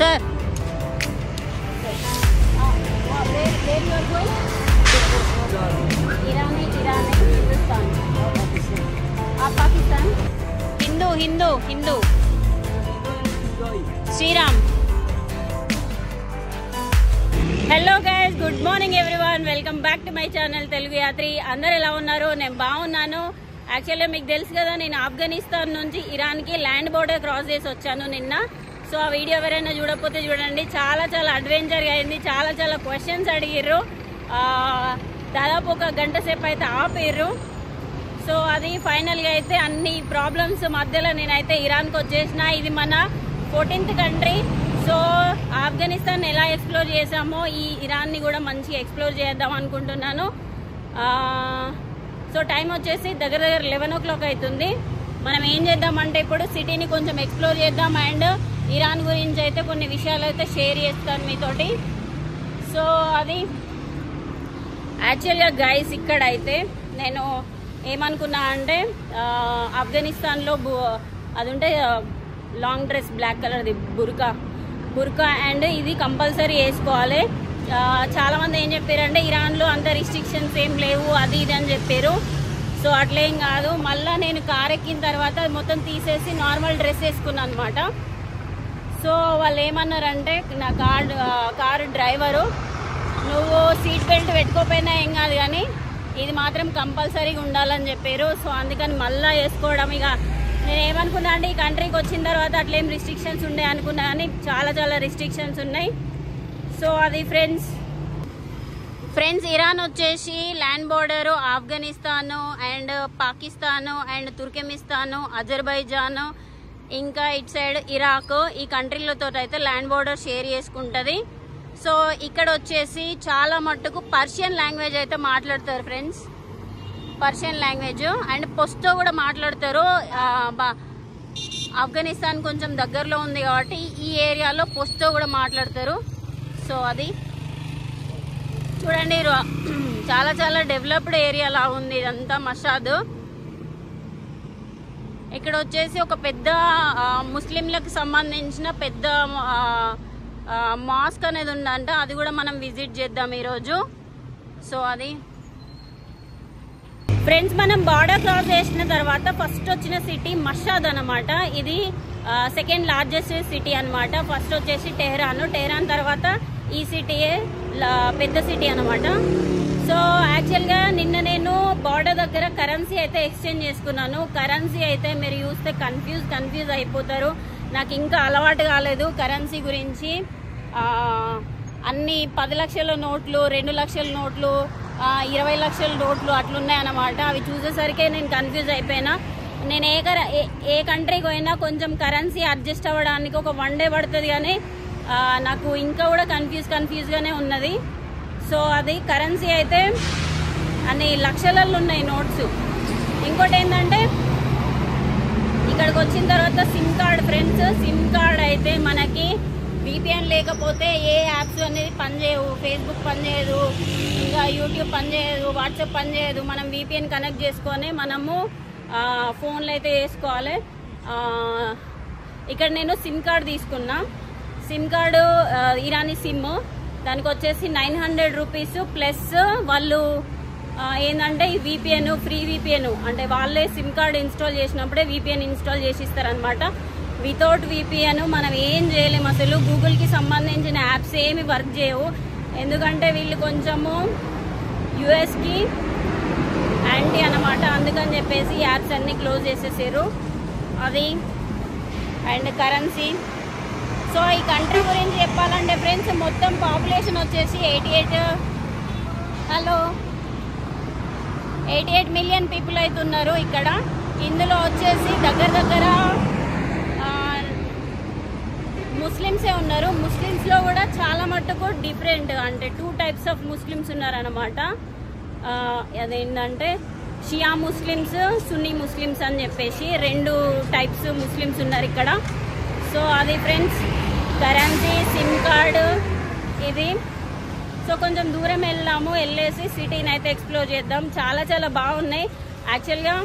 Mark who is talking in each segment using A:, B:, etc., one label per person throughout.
A: Sir ఇరానీ ఇరానీ Hindustan Pakistan Hindu Hindu Hindu Shriram hello guys good morning everyone welcome back to my channel Telugu Yatri అందరు ఎలా ఉన్నారు నేను బాగున్నాను యాక్చువల్లీ మీకు తెలుసు కదా నేను ఆఫ్ఘనిస్తాన్ నుంచి ఇరాన్కి ల్యాండ్ బోర్డర్ క్రాస్ చేసి వచ్చాను నిన్న సో ఆ వీడియో ఎవరైనా చూడకపోతే చూడండి చాలా చాలా అడ్వెంచర్గా అయింది చాలా చాలా క్వశ్చన్స్ అడిగిర్రు ఆ, దాదాపు ఒక గంట సేపు అయితే ఆపిర్రు సో అది ఫైనల్గా అయితే అన్ని ప్రాబ్లమ్స్ మధ్యలో నేనైతే ఇరాన్కి వచ్చేసిన ఇది మన ఫోర్టీన్త్ కంట్రీ సో ఆఫ్ఘనిస్తాన్ ఎలా ఎక్స్ప్లోర్ చేసామో ఈ ఇరాన్ని కూడా మంచిగా ఎక్స్ప్లోర్ చేద్దాం అనుకుంటున్నాను ఆ, సో టైం వచ్చేసి దగ్గర దగ్గర లెవెన్ ఓ క్లాక్ అవుతుంది మనం ఏం చేద్దామంటే ఇప్పుడు సిటీని కొంచెం ఎక్స్ప్లోర్ చేద్దాం అండ్ ఇరాన్ గురించి అయితే కొన్ని విషయాలు అయితే షేర్ చేస్తాను మీతోటి సో అది యాక్చువల్గా గైస్ ఇక్కడ అయితే నేను ఏమనుకున్నా అంటే ఆ, ఆఫ్ఘనిస్తాన్లో బు అది ఉంటే లాంగ్ డ్రెస్ బ్లాక్ కలర్ది బుర్కా బుర్కా అండ్ ఇది కంపల్సరీ వేసుకోవాలి ఆ, చాలా మంది ఏం చెప్పారంటే ఇరాన్లో అంత రిస్ట్రిక్షన్స్ ఏం లేవు అది ఇది అని చెప్పారు సో అట్లేం కాదు మళ్ళీ నేను కార్ ఎక్కిన తర్వాత అది మొత్తం తీసేసి నార్మల్ డ్రెస్ వేసుకున్నాను అనమాట సో వాళ్ళు ఏమన్నారంటే నా కార్ కారు డ్రైవరు నువ్వు సీట్ బెల్ట్ పెట్టుకోపోయినా ఏం కాదు కానీ ఇది మాత్రం కంపల్సరీగా ఉండాలని చెప్పారు సో అందుకని మళ్ళా వేసుకోవడం ఇక నేను ఏమనుకున్నా అంటే ఈ కంట్రీకి వచ్చిన తర్వాత అట్లేం రిస్ట్రిక్షన్స్ ఉండే అనుకున్నా కానీ చాలా చాలా రిస్ట్రిక్షన్స్ ఉన్నాయి సో అది ఫ్రెండ్స్ ఫ్రెండ్స్ ఇరాన్ వచ్చేసి land border Afghanistan and Pakistan and Turkmenistan Azerbaijan ఇంకా ఇటు సైడ్ ఇరాక్ ఈ కంట్రీలతో అయితే ల్యాండ్ బోర్డర్ షేర్ చేసుకుంటుంది సో ఇక్కడ వచ్చేసి చాలా మట్టుకు పర్షియన్ లాంగ్వేజ్ అయితే మాట్లాడతారు friends Persian language and Pashto కూడా మాట్లాడతారు ఆ, బా- ఆఫ్ఘనిస్తాన్ కొంచెం దగ్గరలో ఉంది కాబట్టి ఈ ఏరియాలో పొస్తో కూడా మాట్లాడతారు సో అది చూడండి రో- చాలా చాలా డెవలప్డ్ ఏరియా లా ఉంది ఇదంతా మషాద్ ఇక్కడ వచ్చేసి ఒక పెద్ద ఆ, ముస్లింలకు సంబంధించిన పెద్ద ఆ, ఆ, మాస్క్ అనేది ఉందంట అది కూడా మనం విజిట్ చేద్దాం ఈరోజు సో అది ఫ్రెండ్స్ మనం బార్డర్ క్రాస్ చేసిన తర్వాత ఫస్ట్ వచ్చిన సిటీ మషాద్ అన్నమాట ఇది సెకండ్ లార్జెస్ట్ సిటీ అన్నమాట ఫస్ట్ వచ్చేసి టెహరాన్ టెహరాన్ తర్వాత ఈ సిటీయే లా- పెద్ద సిటీ అన్నమాట సో యాక్చువల్గా నిన్న నేను బార్డర్ దగ్గర కరెన్సీ అయితే ఎక్స్చేంజ్ చేసుకున్నాను కరెన్సీ అయితే మీరు చూస్తే కన్ఫ్యూజ్ కన్ఫ్యూజ్ అయిపోతారు నాకు ఇంకా అలవాటు కాలేదు కరెన్సీ గురించి ఆ, అన్ని పది లక్షల నోట్లు రెండు లక్షల నోట్లు ఆ, ఇరవై లక్షల నోట్లు అట్లున్నాయన్నమాట అవి చూసేసరికి నేను కన్ఫ్యూజ్ అయిపోయినా నేను ఏ కర ఏ- ఏ కంట్రీకి పోయినా కొంచెం కరెన్సీ అడ్జస్ట్ అవ్వడానికి ఒక వన్ డే పడుతుంది కానీ ఆ, నాకు ఇంకా కూడా కన్ఫ్యూజ్ కన్ఫ్యూజ్గానే ఉన్నది సో అది కరెన్సీ అయితే అన్ని లక్షలలో ఉన్నాయి నోట్స్ ఇంకోటి ఏంటంటే ఇక్కడికి వచ్చిన తర్వాత sim card friends sim card అయితే మనకి విపిఎన్ లేకపోతే ఏ యాప్స్ అనేది పనిచేయవు ఫేస్బుక్ పనిచేయదు ఇంకా యూట్యూబ్ పనిచేయదు వాట్సాప్ పనిచేయదు మనం విపిఎన్ కనెక్ట్ చేసుకొని మనము ఆ, ఫోన్లో అయితే వేసుకోవాలి ఆ, ఇక్కడ నేను సిమ్ కార్డ్ తీసుకున్నా సిమ్ కార్డు ఆ, ఇరానీ సిమ్ దానికి వచ్చేసి నైన్ హండ్రెడ్ రూపీస్ ప్లస్ వాళ్ళు ఆ, ఏంటంటే ఈ విపిఎన్ ఫ్రీ విపిఎన్ అంటే వాళ్ళే సిమ్ కార్డ్ ఇన్స్టాల్ చేసినప్పుడే విపిఎన్ ఇన్స్టాల్ చేసి ఇస్తారనమాట వితౌట్ విపిఎన్ మనం ఏం చేయలేము అసలు గూగుల్కి సంబంధించిన యాప్స్ ఏమి వర్క్ చేయవు ఎందుకంటే వీళ్ళు కొంచెము యుఎస్కి యాంటీ అనమాట అందుకని చెప్పేసి యాప్స్ అన్ని క్లోజ్ చేసేసారు అది అండ్ కరెన్సీ సో ఈ కంట్రీ గురించి చెప్పాలంటే ఫ్రెండ్స్ మొత్తం పాపులేషన్ వచ్చేసి eighty eight hello eighty eight million people అయితే ఉన్నారు ఇక్కడ ఇందులో వచ్చేసి దగ్గర దగ్గర ఆ, ముస్లిమ్సే ఉన్నారు ముస్లిమ్స్లో కూడా చాలా మట్టుకు డిఫరెంట్ అంటే టూ టైప్స్ ఆఫ్ ముస్లిమ్స్ ఉన్నారనమాట అదేంటంటే షియా ముస్లిమ్స్ సున్నీ ముస్లిమ్స్ అని చెప్పేసి రెండు టైప్స్ ముస్లిమ్స్ ఉన్నారు ఇక్కడ సో అది ఫ్రెండ్స్ కరెన్సీ సిమ్ కార్డు ఇది సో కొంచెం దూరం వెళ్ళాము వెళ్ళేసి సిటీని అయితే ఎక్స్ప్లోర్ చేద్దాం చాలా చాలా బాగున్నాయి యాక్చువల్గా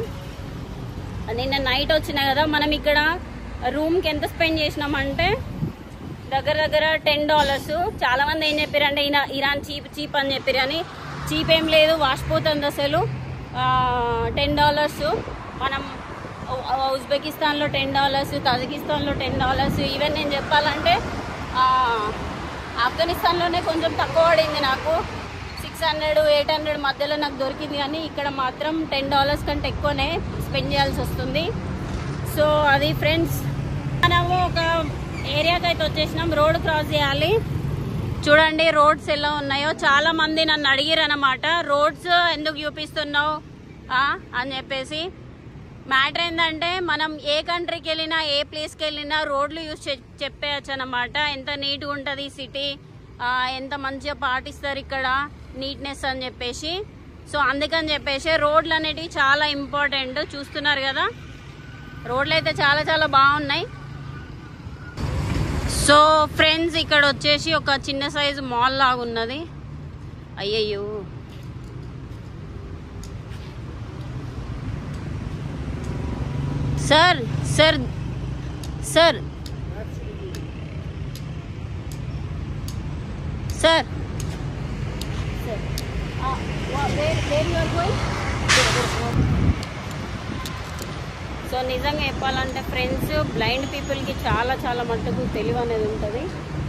A: నిన్న నైట్ వచ్చిన కదా మనం ఇక్కడ రూమ్కి ఎంత స్పెండ్ చేసినామంటే దగ్గర దగ్గర టెన్ డాలర్స్ చాలా మంది ఏం చెప్పారంటే ఈయన ఇరాన్ చీప్ చీప్ అని చెప్పారు కానీ చీప్ ఏం లేదు వాసిపోతుంది అసలు టెన్ డాలర్స్ మనం ఉ- ఉజ్బెకిస్తాన్లో టెన్ డాలర్స్ కజకిస్తాన్లో టెన్ డాలర్స్ ఈవెన్ నేను చెప్పాలంటే ఆ, ఆఫ్ఘనిస్తాన్లోనే కొంచెం తక్కువ పడింది నాకు సిక్స్ హండ్రెడ్ ఎయిట్ హండ్రెడ్ మధ్యలో నాకు దొరికింది కానీ ఇక్కడ మాత్రం టెన్ డాలర్స్ కంటే ఎక్కువనే స్పెండ్ చేయాల్సి వస్తుంది సో అది ఫ్రెండ్స్ మనము ఒక ఏరియాకి అయితే వచ్చేసినాం రోడ్ క్రాస్ చేయాలి చూడండి రోడ్స్ ఎలా ఉన్నాయో చాలా మంది నన్ను అడిగిరు అనమాట రోడ్స్ ఎందుకు చూపిస్తున్నావు ఆ, అని చెప్పేసి మ్యాటర్ ఏంటంటే మనం ఏ కంట్రీకి వెళ్ళినా ఏ ప్లేస్కి వెళ్ళినా రోడ్లు యూజ్ చెప్పేయచ్చు అనమాట ఎంత నీట్గా ఉంటుంది సిటీ ఎంత మంచిగా పాటిస్తారు ఇక్కడ నీట్నెస్ అని చెప్పేసి సో అందుకని చెప్పేసి రోడ్లు అనేటివి చాలా ఇంపార్టెంట్ చూస్తున్నారు కదా రోడ్లు అయితే చాలా చాలా బాగున్నాయి సో ఫ్రెండ్స్ ఇక్కడ వచ్చేసి ఒక చిన్న సైజు మాల్ లాగా ఉన్నది అయ్యయ్యో sir sir sir sir so నిజంగా చెప్పాలంటే ఫ్రెండ్స్ బ్లైండ్ పీపుల్కి చాలా చాలా మట్టుకు తెలివి అనేది ఉంటుంది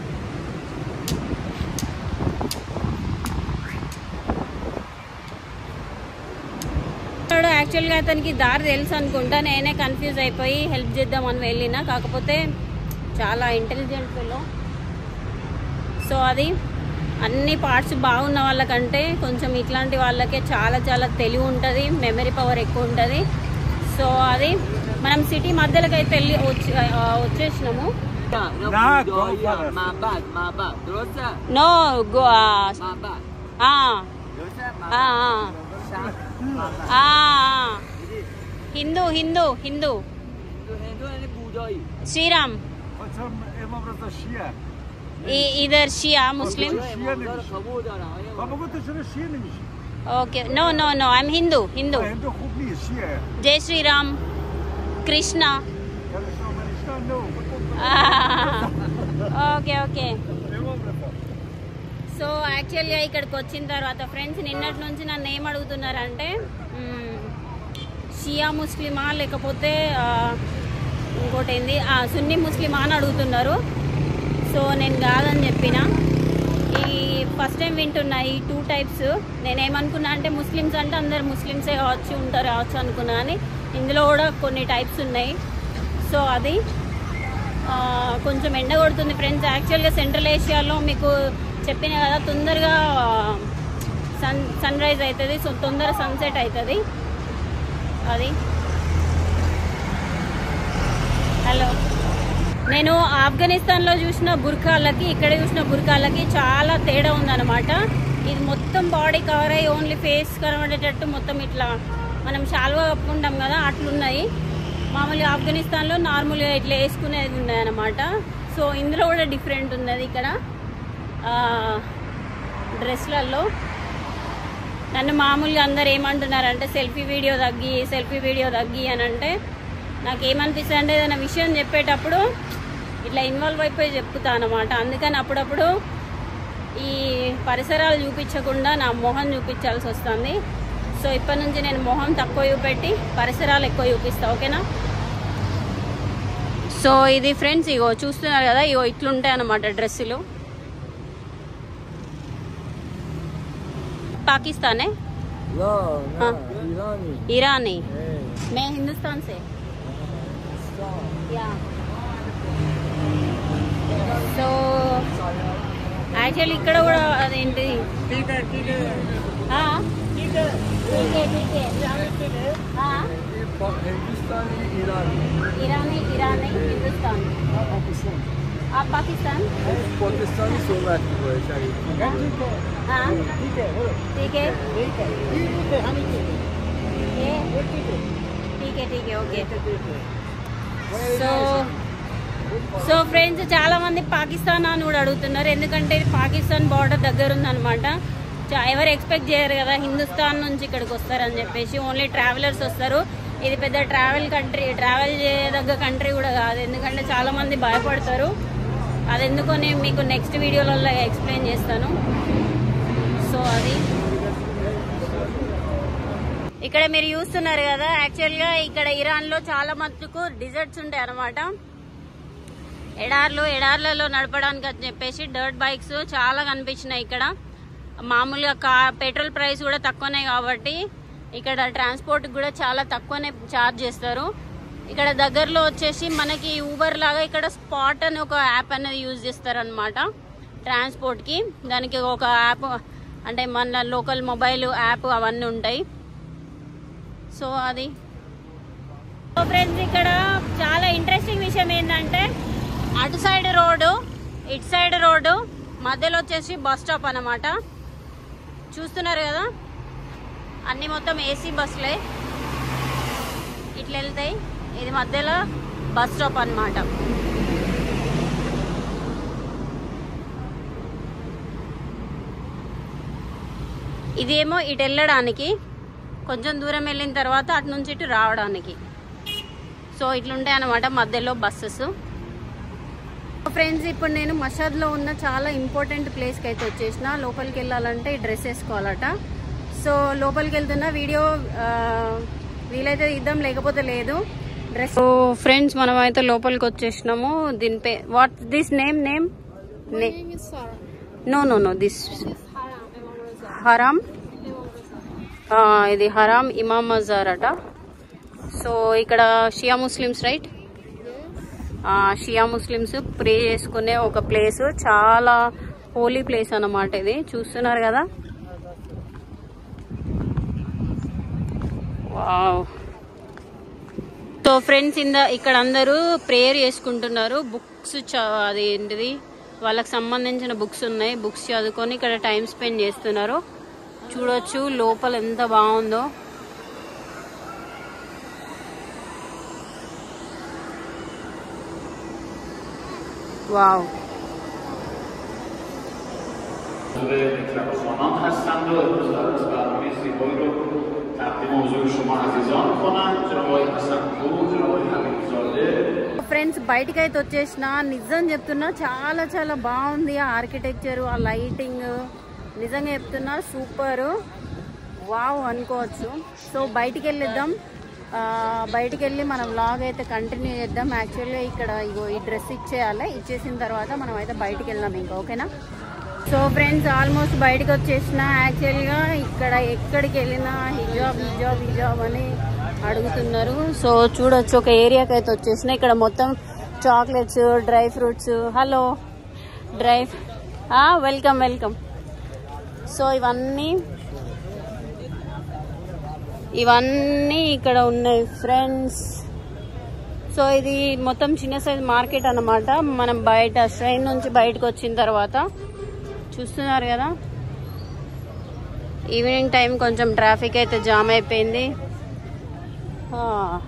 A: యాక్చువల్గా అతనికి దారి తెలుసు అనుకుంటా నేనే కన్ఫ్యూజ్ అయిపోయి హెల్ప్ చేద్దామని వెళ్ళిన కాకపోతే చాలా ఇంటెలిజెంట్ ఫెలో సో అది అన్ని పార్ట్స్ బాగున్న వాళ్ళకంటే కొంచెం ఇట్లాంటి వాళ్ళకే చాలా చాలా తెలివి ఉంటుంది మెమరీ పవర్ ఎక్కువ ఉంటుంది సో అది మనం సిటీ మధ్యలోకి అయితే వెళ్ళి వచ్చి ఆ, వచ్చేసినాము
B: Nah, go further.
C: Mabat, mabat. Terus tak?
A: No go
C: Mabat.
A: ఆ,
C: Terus tak?
A: ఆ,
C: Mabat.
A: ఆ,
C: Syah.
A: ఆ, ఆ. Hindu Hindu Hindu
C: Tu Hindu ni budaya.
A: Shriram
B: Macam Imam Reza Shia.
A: ఈ- ఇదర్ Shia Muslim
C: Budaya memang dah kamu dah lah. Ya,
B: Kamu kata sudah Shia ni.
A: Okay no no no I'm Hindu Hindu
B: Hindu khub ni Shia.
A: Jai Shriram Krishna
B: Kalau sama Islam no.
A: Okay okay
B: Imam Reza.
A: So యాక్చువల్గా ఇక్కడికి వచ్చిన తర్వాత friends నిన్నటి నుంచి నన్ను ఏం అడుగుతున్నారంటే మ్మ్, షియా ముస్లిమా లేకపోతే ఆ, ఇంకోటి ఏంది ఆ, సున్నీ ముస్లిమా అని అడుగుతున్నారు సో నేను కాదని చెప్పిన ఈ ఫస్ట్ టైం వింటున్నా ఈ టూ టైప్స్ నేనేమనుకున్నా అంటే ముస్లిమ్స్ అంటే అందరు ముస్లిమ్సే కావచ్చు ఉంటారు కావచ్చు అనుకున్నా కానీ ఇందులో కూడా కొన్ని టైప్స్ ఉన్నాయి సో అది ఆ, కొంచెం ఎండ కొడుతుంది ఫ్రెండ్స్ యాక్చువల్గా సెంట్రల్ ఏషియాలో మీకు చెప్పిన కదా తొందరగా సన్ సన్ రైజ్ అవుతుంది సో తొందర సన్సెట్ అవుతుంది అది హలో నేను ఆఫ్ఘనిస్తాన్లో చూసిన బుర్ఖాలకి ఇక్కడ చూసిన బుర్ఖాలకి చాలా తేడా ఉందన్నమాట ఇది మొత్తం బాడీ కవర్ అయ్యి ఓన్లీ ఫేస్ కనబడేటట్టు మొత్తం ఇట్లా మనం షాల్వా కప్పుకుంటాం కదా అట్లున్నాయి మామూలుగా ఆఫ్ఘనిస్తాన్లో నార్మల్గా ఇట్లా వేసుకునేది ఉన్నాయన్నమాట సో ఇందులో కూడా డిఫరెంట్ ఉన్నది ఇక్కడ డ్రెస్లలో నన్ను మామూలుగా అందరు ఏమంటున్నారంటే సెల్ఫీ వీడియో తగ్గి సెల్ఫీ వీడియో తగ్గి అని అంటే నాకు ఏమనిపిస్తుంది అంటే ఏదైనా విషయం చెప్పేటప్పుడు ఇట్లా ఇన్వాల్వ్ అయిపోయి చెప్తా అనమాట అందుకని అప్పుడప్పుడు ఈ పరిసరాలు చూపించకుండా నా మొహం చూపించాల్సి వస్తుంది సో ఇప్పటి నుంచి నేను మొహం తక్కువ చూపెట్టి పరిసరాలు ఎక్కువ చూపిస్తా ఓకేనా సో ఇది ఫ్రెండ్స్ ఇగో చూస్తున్నారు కదా ఇగో ఇట్లుంటాయి అన్నమాట డ్రెస్సులు पाकिस्तान है
C: Ya,
A: हाँ।
C: Irani.
A: ईरानी
C: Eh,
A: मैं हिंदुस्तान से
C: Islam.
A: या సో యాక్చువల్లీ ఇక్కడ కూడా అదేంటి ఆ? టీకే, టీకే. ఆ?
C: Hindustani, Irani.
A: ఇరానీ ఇరానీ హిందుస్థాన్
C: Pakistan.
A: आप पाकिस्तान
C: Pakistani sunat हुआ है शायद.
A: हाँ ठीक है ये ठीक है ठीक है ఓకే సో సో ఫ్రెండ్స్ చాలా మంది పాకిస్తాన్ అని కూడా అడుగుతున్నారు ఎందుకంటే ఇది పాకిస్తాన్ బార్డర్ దగ్గర ఉందన్నమాట చా- ఎవరు ఎక్స్పెక్ట్ చేయరు కదా హిందుస్థాన్ నుంచి ఇక్కడికి వస్తారని చెప్పేసి ఓన్లీ ట్రావెలర్స్ వస్తారు ఇది పెద్ద ట్రావెల్ కంట్రీ ట్రావెల్ చేయదగ్గ కంట్రీ కూడా కాదు ఎందుకంటే చాలా మంది భయపడతారు ఆ, అది ఎందుకో నేను మీకు నెక్స్ట్ వీడియోలలో ఎక్స్ప్లెయిన్ చేస్తాను సో అది ఇక్కడ మీరు చూస్తున్నారు కదా యాక్చువల్గా ఇక్కడ ఇరాన్లో చాలా మట్టుకు డిజర్ట్స్ ఉంటాయి అన్నమాట ఎడార్లు ఎడార్లలో నడపడానికి అని చెప్పేసి డర్ట్ బైక్స్ చాలా కనిపించినాయి ఇక్కడ మామూలుగా కా పెట్రోల్ ప్రైస్ కూడా తక్కువనే కాబట్టి ఇక్కడ ట్రాన్స్పోర్ట్ కూడా చాలా తక్కువనే ఛార్జ్ చేస్తారు ఇక్కడ దగ్గరలో వచ్చేసి మనకి ఊబర్ లాగా ఇక్కడ స్పాట్ అని ఒక యాప్ అనేది యూజ్ చేస్తారు అనమాట ట్రాన్స్పోర్ట్కి దానికి ఒక యాప్ అంటే మన లోకల్ మొబైల్ యాప్ అవన్నీ ఉంటాయి సో అది సో ఫ్రెండ్స్ ఇక్కడ చాలా ఇంట్రెస్టింగ్ విషయం ఏంటంటే అటు సైడ్ రోడ్డు ఇటు సైడ్ రోడ్డు మధ్యలో వచ్చేసి బస్ స్టాప్ అన్నమాట చూస్తున్నారు కదా అన్ని మొత్తం ఏసీ బస్సులే ఇట్లా వెళ్తాయి ఇది మధ్యలో బస్ స్టాప్ అన్నమాట ఇదేమో ఇటు వెళ్ళడానికి కొంచెం దూరం వెళ్ళిన తర్వాత అటు నుంచి ఇటు రావడానికి సో ఇట్లుంటాయి అన్నమాట మధ్యలో బస్సెస్ ఫ్రెండ్స్ ఇప్పుడు నేను మషాద్లో ఉన్న చాలా ఇంపార్టెంట్ ప్లేస్కి అయితే వచ్చేసిన లోపలికి వెళ్ళాలంటే ఈ డ్రెస్ వేసుకోవాలట సో లోపలికి వెళ్తున్న వీడియో ఆ, వీలైతే ఇద్దాం లేకపోతే లేదు డ్రెస్ సో ఫ్రెండ్స్ మనం అయితే లోపలికి వచ్చేసినాము దీని పే what this name name
D: name is Sarah.
A: No no no this
D: This is Haram. Imam Raza.
A: Haram
D: Imam Raza.
A: ఆ, ఇది హరామ్ ఇమామ్ మజార్ అట సో ఇక్కడ Shia Muslims right
D: Yes.
A: Shia Muslims pray చేసుకునే ఒక ప్లేస్ చాలా హోలీ ప్లేస్ అన్నమాట ఇది చూస్తున్నారు కదా వావ్ సో ఫ్రెండ్స్ ఇంద ఇక్కడ అందరూ ప్రేయర్ చేసుకుంటున్నారు బుక్స్ అది ఏంటిది వాళ్ళకి సంబంధించిన బుక్స్ ఉన్నాయి బుక్స్ చదువుకొని ఇక్కడ టైం స్పెండ్ చేస్తున్నారు చూడొచ్చు లోపల ఎంత బాగుందో వావ్
E: خانان هستند و امروز قرار است برنامه زیبایی رو تقدیم حضور شما عزیزان کنند جناب آقای حسن پور جناب آقای حمیدزاده
A: ఫ్రెండ్స్ బయటకి అయితే వచ్చేసిన నిజం చెప్తున్నా చాలా చాలా బాగుంది ఆ ఆర్కిటెక్చర్ ఆ లైటింగ్ నిజంగా చెప్తున్నా సూపర్ వావ్ అనుకోవచ్చు సో బయటికి వెళ్ళిద్దాం ఆ, బయటికి వెళ్ళి మనం వ్లాగ్ అయితే కంటిన్యూ చేద్దాం యాక్చువల్గా ఇక్కడ ఇగో ఈ డ్రెస్ ఇచ్చేయాలి ఇచ్చేసిన తర్వాత మనం అయితే బయటికి వెళ్దాం ఇంకా ఓకేనా సో ఫ్రెండ్స్ ఆల్మోస్ట్ బయటకు వచ్చేసిన యాక్చువల్గా ఇక్కడ ఎక్కడికి వెళ్ళినా హిజాబ్ హిజాబ్ హిజాబ్ అని అడుగుతున్నారు సో చూడొచ్చు ఒక ఏరియాకి అయితే వచ్చేసిన ఇక్కడ మొత్తం chocolates dry fruits hello dry welcome welcome so ఇవన్నీ ఇవన్నీ ఇక్కడ ఉన్నాయి ఫ్రెండ్స్ సో ఇది మొత్తం చిన్న సైజ్ మార్కెట్ అన్నమాట మనం బయట ట్రైన్ నుంచి బయటకు వచ్చిన తర్వాత చూస్తున్నారు కదా ఈవినింగ్ టైం కొంచెం ట్రాఫిక్ అయితే జామ్ అయిపోయింది ఆ.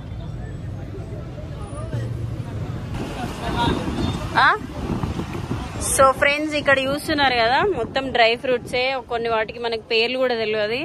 A: ఆ? సో ఫ్రెండ్స్ ఇక్కడ చూస్తున్నారు కదా మొత్తం డ్రై ఫ్రూట్సే కొన్ని వాటికి మనకి పేర్లు కూడా తెలియదు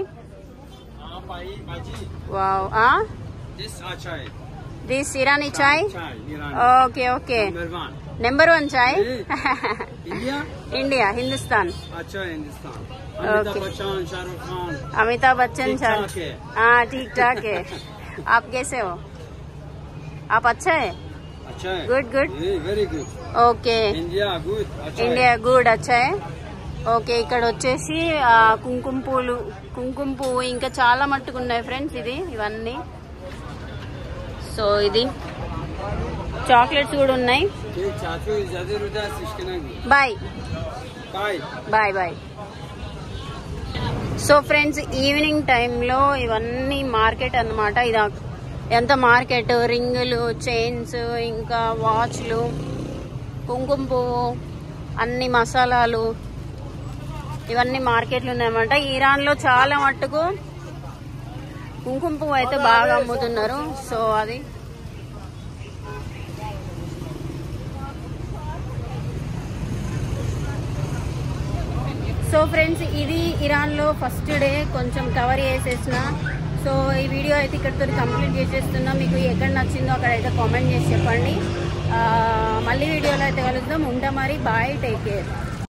A: వావ్ ఆ
C: This achai.
A: This Irani chai
C: Chai, Iran.
A: Okay okay
C: Number one.
A: Number one chai
C: India?
A: India Hindustan
C: Acha Hindustan. Amitabh
A: Okay.
C: Bachchan, Shah Rukh Khan.
A: Amitabh Bachchan
C: ठीक
A: सर
C: ठाक है।
A: हाँ ठीक ठाक है आप कैसे हो आप अच्छा है
C: Acha hai.
A: Good, good.
C: Yeah, very good.
A: Okay
C: India, good. Acha hai.
A: India good వచ్చాయి ఓకే ఇక్కడ వచ్చేసి ఆ, కుంకుమ పూలు కుంకుమ పువ్వు ఇంకా చాలా మట్టుకు ఉన్నాయి ఫ్రెండ్స్ ఇది ఇవన్నీ సో ఇది చాక్లెట్స్ కూడా ఉన్నాయి
C: Okay, Chachu is Jadir Udas Ishkinagi.
A: Bye
C: Bye.
A: Bye bye so friends evening టైంలో ఇవన్నీ మార్కెట్ అన్నమాట ఇది ఎంత మార్కెట్ రింగులు చైన్స్ ఇంకా వాచ్లు కుంకుమ పువ్వు అన్ని మసాలాలు ఇవన్నీ మార్కెట్లు ఉన్నాయన్నమాట ఇరాన్లో చాలా మట్టుకు కుంకుమ పువ్వు అయితే బాగా అమ్ముతున్నారు సో అది సో ఫ్రెండ్స్ ఇది ఇరాన్లో ఫస్ట్ డే కొంచెం కవర్ చేసేసిన సో ఈ వీడియో అయితే ఇక్కడితో కంప్లీట్ చేసేస్తున్నా మీకు ఎక్కడ నచ్చిందో అక్కడ అయితే కామెంట్ చేసి చెప్పండి ఆ, మళ్ళీ వీడియోలో అయితే కలుద్దాం ఉంటా మరి బాయ్ టేక్ కేర్